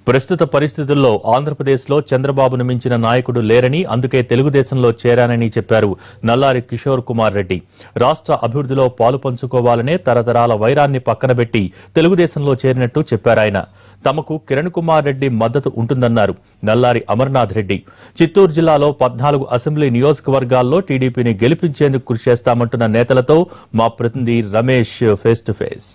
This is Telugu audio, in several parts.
ప్రస్తుత పరిస్థితుల్లో ఆంధ్రప్రదేశ్లో చంద్రబాబును మించిన నాయకుడు లేరని అందుకే తెలుగుదేశంలో చేరానని చెప్పారు నల్లారి కిషోర్ కుమార్ రెడ్డి రాష్ట్ర అభివృద్ధిలో పాలు పంచుకోవాలనే తరతరాల వైరాన్ని పక్కనబెట్టి తెలుగుదేశంలో చేరినట్టు చెప్పారాయన తమకు కిరణ్ కుమార్ రెడ్డి మద్దతు ఉంటుందన్నారు నల్లారి అమర్నాథ్ రెడ్డి చిత్తూరు జిల్లాలో పద్నాలుగు అసెంబ్లీ నియోజకవర్గాల్లో టీడీపీని గెలిపించేందుకు కృషి చేస్తామంటున్న నేతలతో మా ప్రతినిధి Ramesh face to face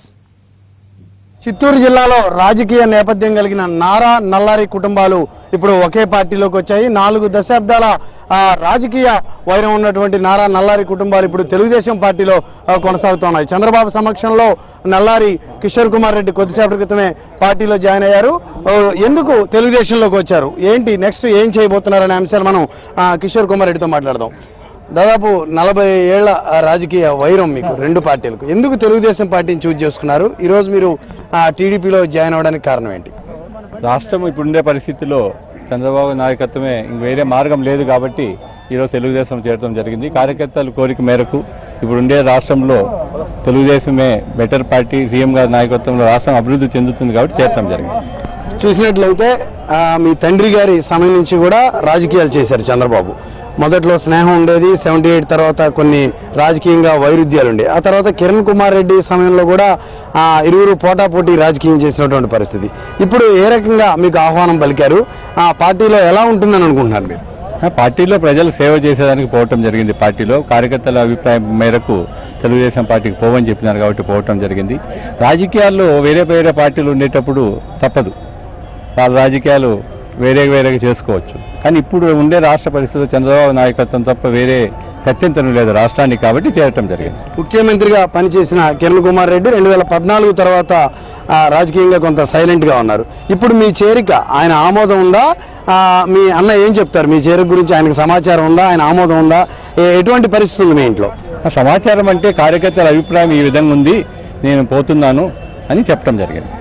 Chittoor జిల్లాలో రాజకీయ నేపథ్యం కలిగిన నారా నల్లారి కుటుంబాలు ఇప్పుడు ఒకే పార్టీలోకి వచ్చాయి నాలుగు దశాబ్దాల ఆ, రాజకీయ వైరం ఉన్నటువంటి నారా నల్లారి కుటుంబాలు ఇప్పుడు తెలుగుదేశం పార్టీలో ఆ, కొనసాగుతున్నాయి చంద్రబాబు సమక్షంలో నల్లారి కిషోర్ కుమార్ రెడ్డి కొద్దిసేపటి క్రితమే పార్టీలో జాయిన్ అయ్యారు ఓ, ఎందుకు తెలుగుదేశంలోకి వచ్చారు ఏంటి నెక్స్ట్ ఏం చేయబోతున్నారనే అంశాలు మనం ఆ, కిషోర్ కుమార్ రెడ్డితో మాట్లాడదాం దాదాపు నలభై ఏళ్ల ఆ, రాజకీయ వైరం మీకు రెండు పార్టీలకు ఎందుకు తెలుగుదేశం పార్టీని చూజ్ చేసుకున్నారు ఈరోజు మీరు ఆ, టీడీపీలో జాయిన్ అవ్వడానికి కారణం ఏంటి రాష్ట్రం ఇప్పుడుండే పరిస్థితిలో చంద్రబాబు నాయకత్వమే ఇంక వేరే మార్గం లేదు కాబట్టి ఈరోజు తెలుగుదేశం చేరడం జరిగింది కార్యకర్తల కోరిక మేరకు ఇప్పుడుండే రాష్ట్రంలో తెలుగుదేశమే బెటర్ పార్టీ సీఎం గారి నాయకత్వంలో రాష్ట్రం అభివృద్ధి చెందుతుంది కాబట్టి చేరటం జరిగింది చూసినట్లయితే ఆ, మీ తండ్రి గారి సమయం నుంచి కూడా రాజకీయాలు చేశారు చంద్రబాబు మొదట్లో స్నేహం ఉండేది సెవెంటీ ఎయిట్ తర్వాత కొన్ని రాజకీయంగా వైరుధ్యాలు ఉండే ఆ తర్వాత కిరణ్ కుమార్ రెడ్డి సమయంలో కూడా ఆ, ఇరువురు పోటాపోటీ రాజకీయం చేసినటువంటి పరిస్థితి ఇప్పుడు ఏ రకంగా మీకు ఆహ్వానం పలికారు ఆ పార్టీలో ఎలా ఉంటుందని అనుకుంటున్నారు మీరు ఆ పార్టీలో ప్రజలు సేవ చేసేదానికి పోవటం జరిగింది పార్టీలో కార్యకర్తల అభిప్రాయం మేరకు తెలుగుదేశం పార్టీకి పోవని చెప్పినారు కాబట్టి పోవటం జరిగింది రాజకీయాల్లో వేరే వేరే పార్టీలు ఉండేటప్పుడు తప్పదు వాళ్ళ రాజకీయాలు వేరే వేరేగా చేసుకోవచ్చు కానీ ఇప్పుడు ఉండే రాష్ట్ర పరిస్థితుల్లో చంద్రబాబు నాయకత్వం తప్ప వేరే గత్యంతరం లేదు రాష్ట్రానికి కాబట్టి చేరటం జరిగింది ముఖ్యమంత్రిగా పనిచేసిన కిరణ్ కుమార్ రెడ్డి రెండు వేల పద్నాలుగు తర్వాత ఆ, రాజకీయంగా కొంత సైలెంట్గా ఉన్నారు ఇప్పుడు మీ చేరిక ఆయన ఆమోదం ఉందా ఆ, మీ అన్న ఏం చెప్తారు మీ చేరిక గురించి ఆయనకు సమాచారం ఉందా ఆయన ఆమోదం ఉందా ఏ- ఎటువంటి పరిస్థితి ఉంది మీ ఇంట్లో ఆ సమాచారం అంటే కార్యకర్తల అభిప్రాయం ఈ విధంగా ఉంది నేను పోతున్నాను అని చెప్పడం జరిగింది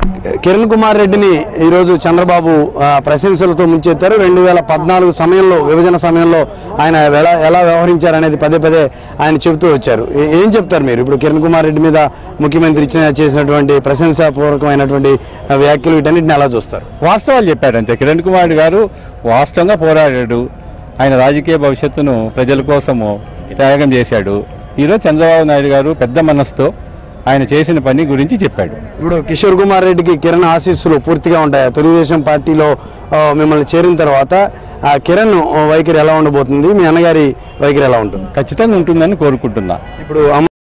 కిరణ్ కుమార్ రెడ్డిని ఈరోజు చంద్రబాబు ఆ, ప్రశంసలతో ముంచెత్తారు రెండు వేల పద్నాలుగు సమయంలో విభజన సమయంలో ఆయన ఎలా ఎలా వ్యవహరించారు అనేది పదే పదే ఆయన చెబుతూ వచ్చారు ఏ- ఏం చెప్తారు మీరు ఇప్పుడు కిరణ్ కుమార్ రెడ్డి మీద ముఖ్యమంత్రి ఇచ్చిన చేసినటువంటి ప్రశంసాపూర్వకమైనటువంటి ఆ, వ్యాఖ్యలు వీటన్నిటిని ఎలా చూస్తారు వాస్తవాలు చెప్పాడు అంతే కిరణ్ కుమార్ గారు వాస్తవంగా పోరాడాడు ఆయన రాజకీయ భవిష్యత్తును ప్రజల కోసము త్యాగం చేశాడు ఈరోజు చంద్రబాబు నాయుడు గారు పెద్ద మనసుతో ఆయన చేసిన పని గురించి చెప్పాడు ఇప్పుడు కిషోర్ కుమార్ రెడ్డికి కిరణ్ ఆశీస్సులు పూర్తిగా ఉంటాయా తెలుగుదేశం పార్టీలో ఆ, మిమ్మల్ని చేరిన తర్వాత ఆ కిరణ్ వైఖరి ఎలా ఉండబోతుంది మీ అన్నగారి వైఖరి ఎలా ఉంటుంది ఖచ్చితంగా ఉంటుందని కోరుకుంటున్నా ఇప్పుడు అమ్మ